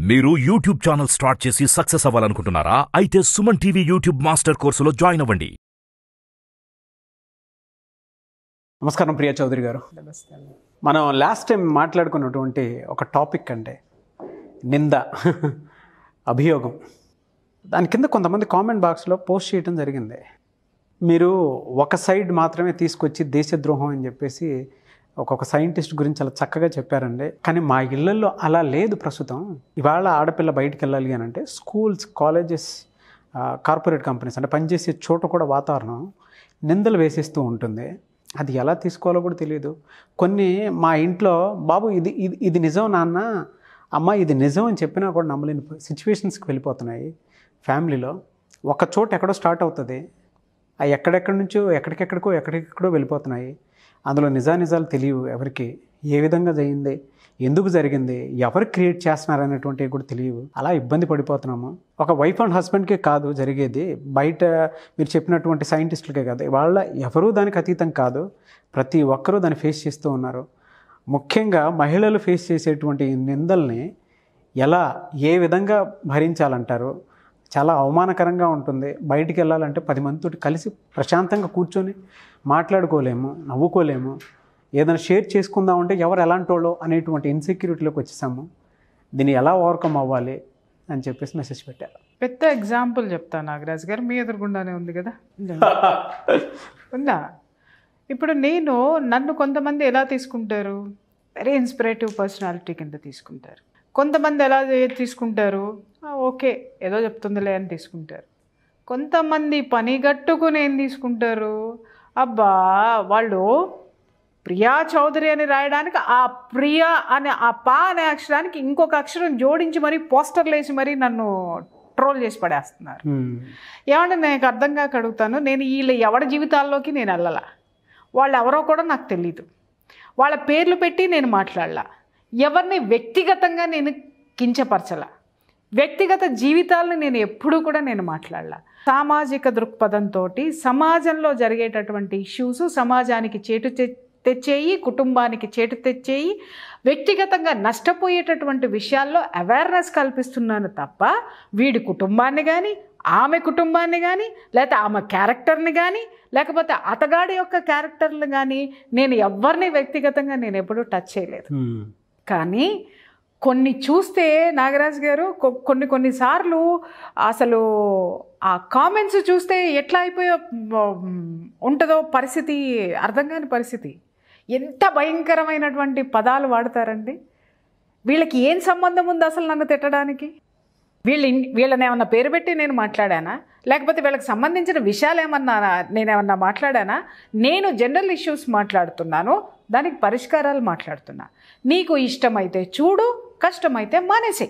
మీరు YouTube channel start చేసి success అవ్వాలనుకుంటున్నారా అయితే సుమన్ టీవీ యూట్యూబ్ మాస్టర్ కోర్సులో జాయిన్ అవ్వండి నమస్కారం ప్రియా చౌదరి గారు మనం లాస్ట్ టైం మాట్లాడుకున్నటువంటి ఒక టాపిక్ అంటే నింద అభియోగం దాని కింద కొంతమంది కామెంట్ బాక్స్లో పోస్ట్ చేయడం జరిగింది మీరు ఒక సైడ్ మాత్రమే తీసుకొచ్చి దేశద్రోహం అని చెప్పేసి ఒక్కొక్క సైంటిస్ట్ గురించి చాలా చక్కగా చెప్పారండి కానీ మా ఇళ్లలో అలా లేదు ప్రస్తుతం ఇవాళ ఆడపిల్ల బయటికి వెళ్ళాలి అని అంటే స్కూల్స్ కాలేజెస్ కార్పొరేట్ కంపెనీస్ అంటే పనిచేసే చోట కూడా వాతావరణం నిందలు వేసేస్తూ ఉంటుంది అది ఎలా తీసుకోవాలో కూడా తెలియదు కొన్ని మా ఇంట్లో బాబు ఇది ఇది ఇది నిజం నాన్న అమ్మ ఇది నిజం అని చెప్పినా కూడా నమ్మలేని సిచ్యువేషన్స్కి వెళ్ళిపోతున్నాయి ఫ్యామిలీలో ఒక చోట ఎక్కడో స్టార్ట్ అవుతుంది అవి ఎక్కడెక్కడి నుంచో ఎక్కడికెక్కడికో ఎక్కడికెక్కడో వెళ్ళిపోతున్నాయి అందులో నిజానిజాలు తెలియవు ఎవరికి ఏ విధంగా జరిగింది ఎందుకు జరిగింది ఎవరు క్రియేట్ చేస్తున్నారు అనేటువంటివి కూడా తెలియవు అలా ఇబ్బంది పడిపోతున్నాము ఒక వైఫ్ అండ్ హస్బెండ్కే కాదు జరిగేది బయట మీరు చెప్పినటువంటి సైంటిస్టులకే కాదు వాళ్ళ ఎవరూ దానికి అతీతం కాదు ప్రతి ఒక్కరూ దాన్ని ఫేస్ చేస్తూ ఉన్నారు ముఖ్యంగా మహిళలు ఫేస్ చేసేటువంటి ఈ నిందల్ని ఎలా ఏ విధంగా భరించాలంటారు చాలా అవమానకరంగా ఉంటుంది బయటికి వెళ్ళాలంటే పది మందితోటి కలిసి ప్రశాంతంగా కూర్చొని మాట్లాడుకోలేము నవ్వుకోలేము ఏదైనా షేర్ చేసుకుందామంటే ఎవరు ఎలాంటి వాళ్ళో అనేటువంటి ఇన్సెక్యూరిటీలోకి వచ్చేసాము దీన్ని ఎలా ఓవర్కమ్ అవ్వాలి అని చెప్పేసి మెసేజ్ పెట్టారు పెద్ద ఎగ్జాంపుల్ చెప్తాను నాగరాజ్ గారు మీ ఎదురుగుండానే ఉంది కదా ఉందా ఇప్పుడు నేను నన్ను కొంతమంది ఎలా తీసుకుంటారు వెరీ ఇన్స్పిరేటివ్ పర్సనాలిటీ కింద తీసుకుంటారు కొంతమంది ఎలా చే- తీసుకుంటారు "ఆ, ఓకే ఏదో చెప్తుందిలే అని తీసుకుంటారు కొంతమంది పని గట్టుకుని ఏం తీసుకుంటారు అబ్బా వాళ్ళు ప్రియా చౌదరి అని రాయడానికి ఆ ప్రియా అనే ఆ పా అనే అక్షరానికి ఇంకొక అక్షరం జోడించి మరీ పోస్టర్లు వేసి మరీ నన్ను ట్రోల్ చేసి పడేస్తున్నారు ఏమంటే నాకు అర్థం కాక అడుగుతాను నేను వీళ్ళ ఎవరి జీవితాల్లోకి నేను వెళ్ళాల వాళ్ళు ఎవరో కూడా నాకు తెలీదు వాళ్ళ పేర్లు పెట్టి నేను మాట్లాడలా ఎవరిని వ్యక్తిగతంగా నేను కించపరచలా వ్యక్తిగత జీవితాలను నేను ఎప్పుడూ కూడా నేను మాట్లాడలా సామాజిక దృక్పథంతో సమాజంలో జరిగేటటువంటి ఇష్యూస్ సమాజానికి చేటు తె- తెచ్చేయి కుటుంబానికి చేటు తెచ్చేయి వ్యక్తిగతంగా నష్టపోయేటటువంటి విషయాల్లో అవేర్నెస్ కల్పిస్తున్నాను తప్ప వీడి కుటుంబాన్ని కానీ ఆమె కుటుంబాన్ని కానీ లేకపోతే ఆమె క్యారెక్టర్ని కానీ లేకపోతే అతగాడి యొక్క క్యారెక్టర్ని కానీ నేను ఎవరిని వ్యక్తిగతంగా నేను ఎప్పుడూ టచ్ చేయలేదు కానీ కొన్ని చూస్తే నాగరాజ్ గారు కొ- కొన్ని కొన్నిసార్లు అసలు ఆ కామెంట్స్ చూస్తే ఎట్లా అయిపోయో మ్, ఉంటుందో పరిస్థితి అర్థం కాని పరిస్థితి ఎంత భయంకరమైనటువంటి పదాలు వాడతారండి వీళ్ళకి ఏం సంబంధం ఉంది అసలు నన్ను తిట్టడానికి వీళ్ళు ఇన్- వీళ్ళని ఏమన్నా పేరు పెట్టి నేను మాట్లాడానా లేకపోతే వీళ్ళకి సంబంధించిన విషయాలు ఏమన్నా నేను ఏమన్నా మాట్లాడానా నేను జనరల్ ఇష్యూస్ మాట్లాడుతున్నాను దానికి పరిష్కారాలు మాట్లాడుతున్నా నీకు ఇష్టమైతే చూడు కష్టమైతే మానేసేయి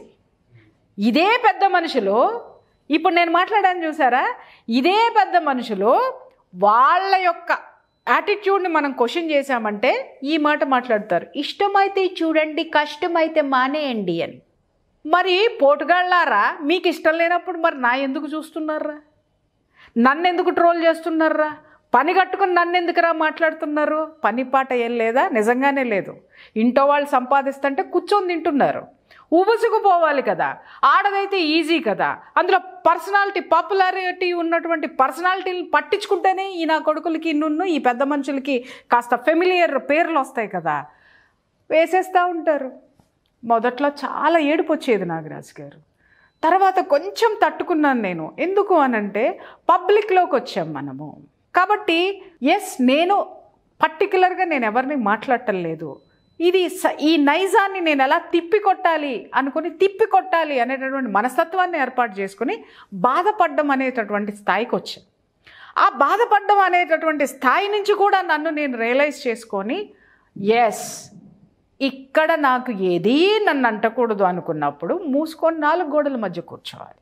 ఇదే పెద్ద మనుషులు ఇప్పుడు నేను మాట్లాడాను చూసారా ఇదే పెద్ద మనుషులు వాళ్ళ యొక్క యాటిట్యూడ్ని మనం క్వశ్చన్ చేశామంటే ఈ మాట మాట్లాడతారు ఇష్టమైతే చూడండి కష్టమైతే మానేయండి అని మరి పోటుగాళ్ళారా మీకు ఇష్టం లేనప్పుడు మరి నా ఎందుకు చూస్తున్నారా నన్ను ఎందుకు ట్రోల్ చేస్తున్నారా పని కట్టుకుని నన్ను ఎందుకురా మాట్లాడుతున్నారు పని పాట ఏం లేదా నిజంగానే లేదు ఇంట్లో వాళ్ళు సంపాదిస్తుంటే కూర్చొని తింటున్నారు ఉబుసుకుపోవాలి కదా ఆడదైతే ఈజీ కదా అందులో పర్సనాలిటీ పాపులారిటీ ఉన్నటువంటి పర్సనాలిటీని పట్టించుకుంటేనే ఈ నా కొడుకులకి నున్ను ఈ పెద్ద మనుషులకి కాస్త ఫెమిలియర్ పేర్లు వస్తాయి కదా వేసేస్తూ ఉంటారు మొదట్లో చాలా ఏడుపు వచ్చేది నాగరాజు గారు తర్వాత కొంచెం తట్టుకున్నాను నేను ఎందుకు అనంటే పబ్లిక్లోకి వచ్చాం మనము కాబట్టి ఎస్ నేను పర్టికులర్గా నేను ఎవరిని మాట్లాడటం లేదు ఇది స- ఈ నైజాన్ని నేను ఎలా తిప్పి కొట్టాలి అనుకుని తిప్పి కొట్టాలి అనేటటువంటి మనస్తత్వాన్ని ఏర్పాటు చేసుకుని బాధపడడం అనేటటువంటి స్థాయికి వచ్చాను ఆ బాధపడడం అనేటటువంటి స్థాయి నుంచి కూడా నన్ను నేను రియలైజ్ చేసుకొని ఎస్ ఇక్కడ నాకు ఏదీ నన్ను అంటకూడదు అనుకున్నప్పుడు మూసుకొని నాలుగు గోడల మధ్య కూర్చోవాలి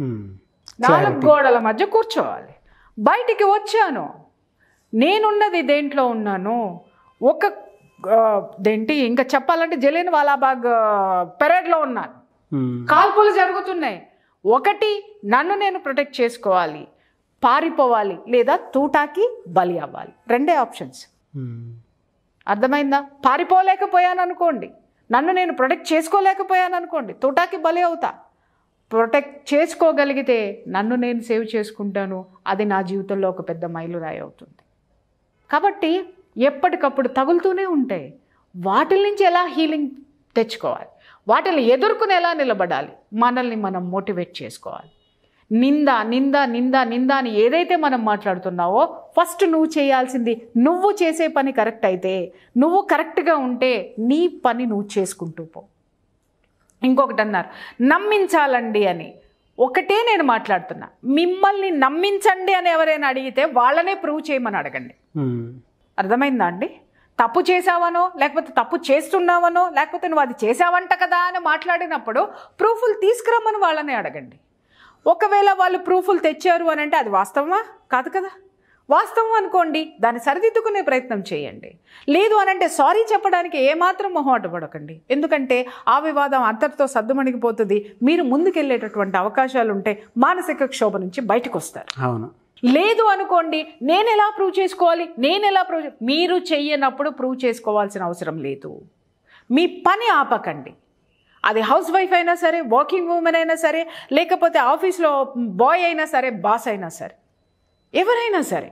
నాలుగు గోడల మధ్య కూర్చోవాలి బయటికి వచ్చాను నేనున్నది దేంట్లో ఉన్నాను ఒక ఆ, దేంటి ఇంకా చెప్పాలంటే జలియన్ వాలాబాగ్ పెరేడ్లో ఉన్నాను కాల్పులు జరుగుతున్నాయి ఒకటి నన్ను నేను ప్రొటెక్ట్ చేసుకోవాలి పారిపోవాలి లేదా తూటాకి బలి అవ్వాలి రెండే ఆప్షన్స్ అర్థమైందా పారిపోలేకపోయాను అనుకోండి నన్ను నేను ప్రొటెక్ట్ చేసుకోలేకపోయాను అనుకోండి తోటాకి బలి అవుతా ప్రొటెక్ట్ చేసుకోగలిగితే నన్ను నేను సేవ్ చేసుకుంటాను అది నా జీవితంలో ఒక పెద్ద మైలురాయి అవుతుంది కాబట్టి ఎప్పటికప్పుడు తగులుతూనే ఉంటాయి వాటి నుంచి ఎలా హీలింగ్ తెచ్చుకోవాలి వాటిని ఎదుర్కొని ఎలా నిలబడాలి మనల్ని మనం మోటివేట్ చేసుకోవాలి నింద నింద నింద నింద అని ఏదైతే మనం మాట్లాడుతున్నావో ఫస్ట్ నువ్వు చేయాల్సింది నువ్వు చేసే పని కరెక్ట్ అయితే నువ్వు కరెక్ట్గా ఉంటే నీ పని నువ్వు చేసుకుంటూ పో ఇంకొకటి అన్నారు నమ్మించాలండి అని ఒకటే నేను మాట్లాడుతున్నా మిమ్మల్ని నమ్మించండి అని ఎవరైనా అడిగితే వాళ్ళనే ప్రూవ్ చేయమని అడగండి మ్మ్. అర్థమైందా అండి తప్పు చేసావనో లేకపోతే తప్పు చేస్తున్నావనో లేకపోతే నువ్వు అది చేసావంట కదా అని మాట్లాడినప్పుడు ప్రూఫ్లు తీసుకురమ్మని వాళ్ళని అడగండి ఒకవేళ వాళ్ళు ప్రూఫ్లు తెచ్చారు అని అంటే అది వాస్తవమా కాదు కదా వాస్తవం అనుకోండి దాన్ని సరిదిద్దుకునే ప్రయత్నం చేయండి లేదు అని అంటే సారీ చెప్పడానికి ఏమాత్రం మొహమాట పడకండి ఎందుకంటే ఆ వివాదం అంతటితో సద్దుమణిగిపోతుంది మీరు ముందుకెళ్ళేటటువంటి అవకాశాలు ఉంటే మానసిక క్షోభ నుంచి బయటకు వస్తారు అవును లేదు అనుకోండి నేను ఎలా ప్రూవ్ చేసుకోవాలి నేను ఎలా ప్రూవ్ మీరు చెయ్యనప్పుడు ప్రూవ్ చేసుకోవాల్సిన అవసరం లేదు మీ పని ఆపకండి అది హౌస్ వైఫ్ అయినా సరే వర్కింగ్ ఉమెన్ అయినా సరే లేకపోతే ఆఫీస్లో బాయ్ అయినా సరే బాస్ అయినా సరే ఎవరైనా సరే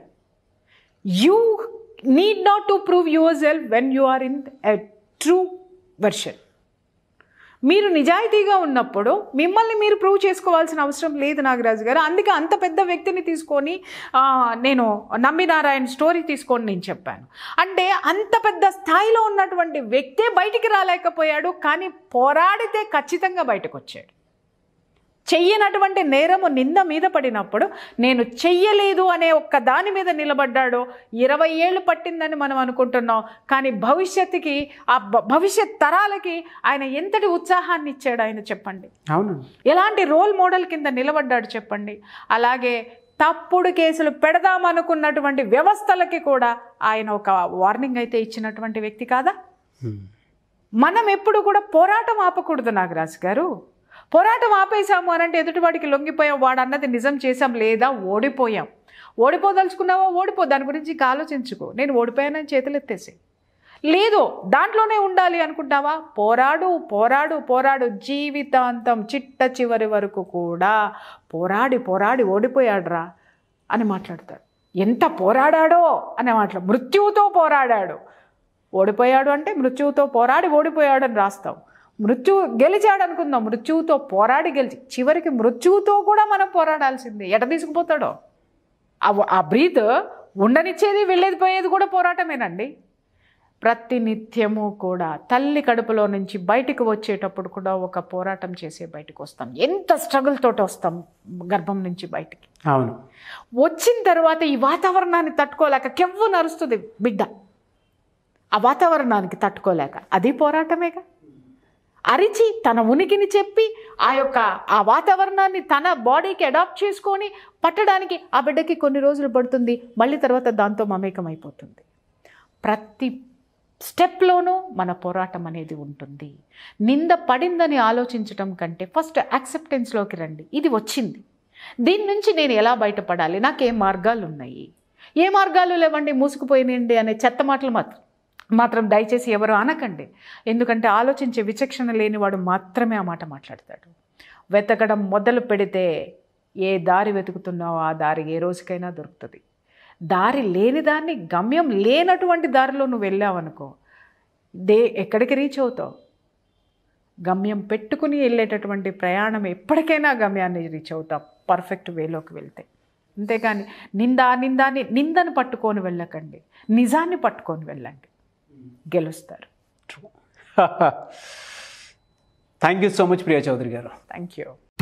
you need not to prove yourself when you are in a true version మీరు నిజాయితీగా ఉన్నప్పుడు మిమ్మల్ని మీరు ప్రూవ్ చేసుకోవాల్సిన అవసరం లేదు నాగరాజు గారు అందుకే అంత పెద్ద వ్యక్తిని తీసుకొని ఆ, నేను నమ్మినారాయణ స్టోరీ తీసుకొని నేను చెప్పాను అంటే అంత పెద్ద స్థాయిలో ఉన్నటువంటి వ్యక్తే బయటికి రాలేకపోయాడు కానీ పోరాడితే ఖచ్చితంగా బయటకు వచ్చాడు చెయ్యనటువంటి నేరము నింద మీద పడినప్పుడు నేను చెయ్యలేదు అనే ఒక్క దాని మీద నిలబడ్డాడో ఇరవై ఏళ్ళు పట్టిందని మనం అనుకుంటున్నాం కానీ భవిష్యత్తుకి ఆ భ- భవిష్యత్ తరాలకి ఆయన ఎంతటి ఉత్సాహాన్ని ఇచ్చాడు ఆయన చెప్పండి అవును ఎలాంటి రోల్ మోడల్ కింద నిలబడ్డాడు చెప్పండి అలాగే తప్పుడు కేసులు పెడదామనుకున్నటువంటి వ్యవస్థలకి కూడా ఆయన ఒక వార్నింగ్ అయితే ఇచ్చినటువంటి వ్యక్తి కాదా మ్మ్. మనం ఎప్పుడు కూడా పోరాటం ఆపకూడదు నాగరాజు గారు పోరాటం ఆపేశాము అని అంటే ఎదుటివాడికి లొంగిపోయాం వాడు అన్నది నిజం చేశాం లేదా ఓడిపోయాం ఓడిపోదలుచుకున్నావా ఓడిపో దాని గురించి ఇంకా ఆలోచించుకో నేను ఓడిపోయానని చేతులు ఎత్తేసి లేదు దాంట్లోనే ఉండాలి అనుకుంటావా పోరాడు పోరాడు పోరాడు జీవితాంతం చిట్ట చివరి వరకు కూడా పోరాడి పోరాడి ఓడిపోయాడురా అని మాట్లాడతాడు ఎంత పోరాడాడో అనే మాట్లాడు మృత్యువుతో పోరాడాడు ఓడిపోయాడు అంటే మృత్యువుతో పోరాడి ఓడిపోయాడు అని రాస్తాం మృత్యు గెలిచాడు అనుకుందాం మృత్యువుతో పోరాడి గెలిచి చివరికి మృత్యువుతో కూడా మనం పోరాడాల్సిందే ఎట తీసుకుపోతాడో ఆ- ఆ బ్రీత్ ఉండనిచ్చేది వెళ్ళేది పోయేది కూడా పోరాటమేనండి ప్రతి నిత్యము కూడా తల్లి కడుపులో నుంచి బయటికి వచ్చేటప్పుడు కూడా ఒక పోరాటం చేసే బయటకు వస్తాం ఎంత స్ట్రగుల్ తోటి వస్తాం గర్భం నుంచి బయటికి అవును వచ్చిన తర్వాత ఈ వాతావరణాన్ని తట్టుకోలేక కెవ్వు నరుస్తుంది బిడ్డ ఆ వాతావరణానికి తట్టుకోలేక అది పోరాటమేగా అరిచి తన ఉనికిని చెప్పి ఆ యొక్క ఆ వాతావరణాన్ని తన బాడీకి అడాప్ట్ చేసుకొని పట్టడానికి ఆ బిడ్డకి కొన్ని రోజులు పడుతుంది మళ్ళీ తర్వాత దాంతో మమేకం అయిపోతుంది ప్రతి స్టెప్లోనూ మన పోరాటం అనేది ఉంటుంది నింద పడిందని ఆలోచించటం కంటే ఫస్ట్ యాక్సెప్టెన్స్లోకి రండి ఇది వచ్చింది దీని నుంచి నేను ఎలా బయటపడాలి నాకు ఏ మార్గాలు ఉన్నాయి ఏ మార్గాలు లేవండి మూసుకుపోయినండి అనే చెత్త మాటలు మాత్రం మాత్రం దయచేసి ఎవరు అనకండి ఎందుకంటే ఆలోచించే విచక్షణ లేనివాడు మాత్రమే ఆ మాట మాట్లాడతాడు వెతకడం మొదలు పెడితే ఏ దారి వెతుకుతున్నావో ఆ దారి ఏ రోజుకైనా దొరుకుతుంది దారి లేని దాన్ని గమ్యం లేనటువంటి దారిలో నువ్వు వెళ్ళావనుకో దే ఎక్కడికి రీచ్ అవుతావు గమ్యం పెట్టుకుని వెళ్ళేటటువంటి ప్రయాణం ఎప్పటికైనా గమ్యాన్ని రీచ్ అవుతాం పర్ఫెక్ట్ వేలోకి వెళ్తే అంతేగాని నిందా నిందాని నిందను పట్టుకొని వెళ్ళకండి నిజాన్ని పట్టుకొని వెళ్ళండి గెలుస్తారు thank you so much Priya Chowdary గారు థ్యాంక్ యూ